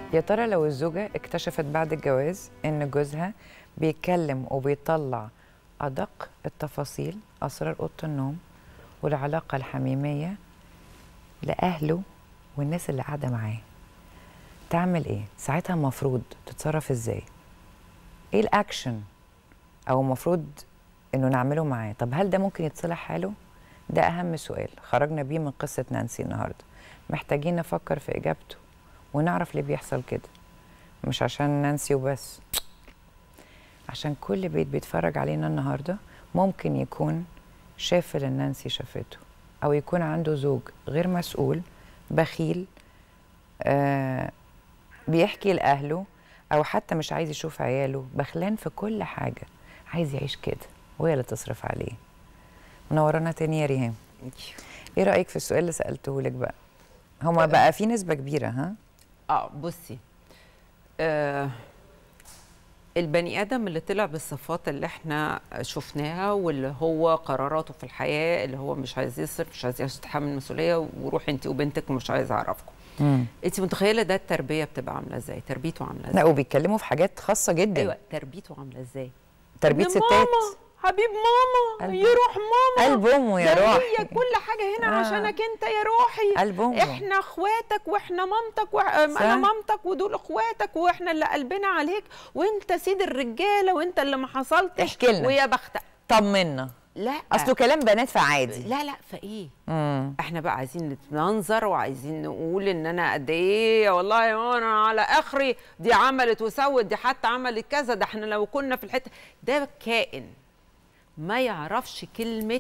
يا ترى لو الزوجة اكتشفت بعد الجواز إن جوزها بيتكلم وبيطلع أدق التفاصيل أسرار أوضة النوم والعلاقة الحميمية لأهله والناس اللي قاعدة معاه تعمل إيه؟ ساعتها المفروض تتصرف إزاي؟ إيه الأكشن أو المفروض إنه نعمله معاه؟ طب هل ده ممكن يتصلح حاله؟ ده أهم سؤال خرجنا بيه من قصة نانسي النهاردة محتاجين نفكر في إجابته ونعرف ليه بيحصل كده مش عشان نانسي وبس عشان كل بيت بيتفرج علينا النهارده ممكن يكون شاف اللي نانسي شافته او يكون عنده زوج غير مسؤول بخيل آه بيحكي لاهله او حتى مش عايز يشوف عياله بخلان في كل حاجه عايز يعيش كده وهي اللي تصرف عليه منورانا تاني يا ريهام ايه رايك في السؤال اللي سالته لك بقى هما بقى في نسبه كبيره ها اه بصي آه البني ادم اللي طلع بالصفات اللي احنا شفناها واللي هو قراراته في الحياه اللي هو مش عايز يصرف مش عايز يتحمل المسؤوليه وروحي انت وبنتك ومش عايز اعرفكم انت متخيله ده التربيه بتبقى عامله ازاي تربيته عامله لا ازاي وبيتكلموا في حاجات خاصه جدا ايوه تربيته عامله ازاي تربيه يا ستات ماما حبيب ماما قلب- يروح ماما قلب امه يا ده روحي هي كل حاجه هنا آه. عشانك انت يا روحي قلب امه احنا اخواتك واحنا مامتك وح... صح. انا مامتك ودول اخواتك واحنا اللي قلبنا عليك وانت سيد الرجاله وانت اللي ما حصلتش احكي لنا. ويا بختك طمنا لا اصله كلام بنات فعادي لا لا فايه امم احنا بقى عايزين نتمنظر وعايزين نقول ان انا قد ايه والله يا ماما انا على اخري دي عملت وسوت دي حتى عملت كذا ده احنا لو كنا في الحته ده كائن ما يعرفش كلمه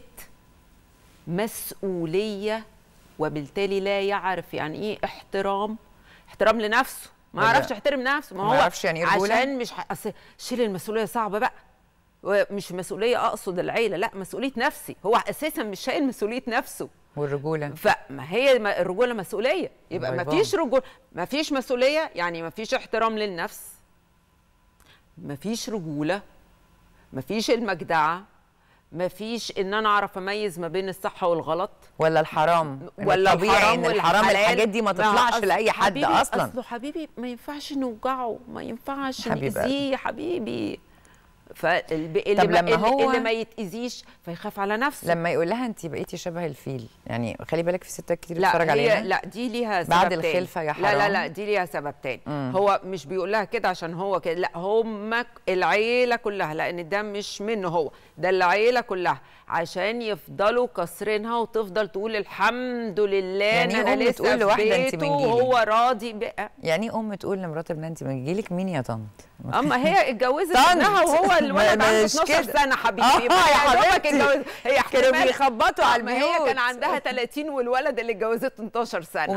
مسؤوليه وبالتالي لا يعرف يعني ايه احترام احترام لنفسه ما ولا- يعرفش يحترم نفسه ما ما هو يعرفش يعني إيه رجولة؟ عشان مش ح... أصل شيل المسؤوليه صعبه بقى مش مسؤوليه اقصد العيله لا مسؤوليه نفسي هو اساسا مش شايل مسؤوليه نفسه والرجوله فما هي ما- الرجوله مسؤوليه يبقى باي ما باي. فيش رجوله ما فيش مسؤوليه يعني ما فيش احترام للنفس ما فيش رجوله ما فيش المجدعه ما فيش ان انا اعرف اميز ما بين الصح والغلط ولا الحرام إن ولا الطبيعي الحرام ان الحرام والحلال. الحاجات دي ما تطلعش أصل لاي حد حبيبي اصلا اصله حبيبي ما ينفعش نوجعه ما ينفعش حبيب نأذيه يا حبيبي فاللي طب ما لما اللي, هو- اللي ما يتأذيش فيخاف على نفسه لما يقول لها انت بقيتي شبه الفيل يعني خلي بالك في ستات كتير لا بتتفرج هي علينا لا دي ليها سبب بعد تاني. الخلفة يا لا لا حرام. لا دي ليها سبب تاني مم. هو مش بيقول لها كده عشان هو كده لا هم العيله كلها لان ده مش منه هو ده العيله كلها عشان يفضلوا كسرينها وتفضل تقول الحمد لله يعني ان إيه انا أم لسه تقول في لواحدة أنت بيته من جيلي؟ وهو راضي بقى يعني ايه ام تقول لمرات ابنها انت من جيلك مين يا طنط اما هي اتجوزت طنط. ابنها وهو الولد ما- عنده مش 12 كده. سنه حبيبي آه، يبقى يا دوبك حبيبتي. اتجوز- هي كانوا احتمال- بيخبطوا على ما هي البيوت. كان عندها 30 والولد اللي اتجوزته 12 سنه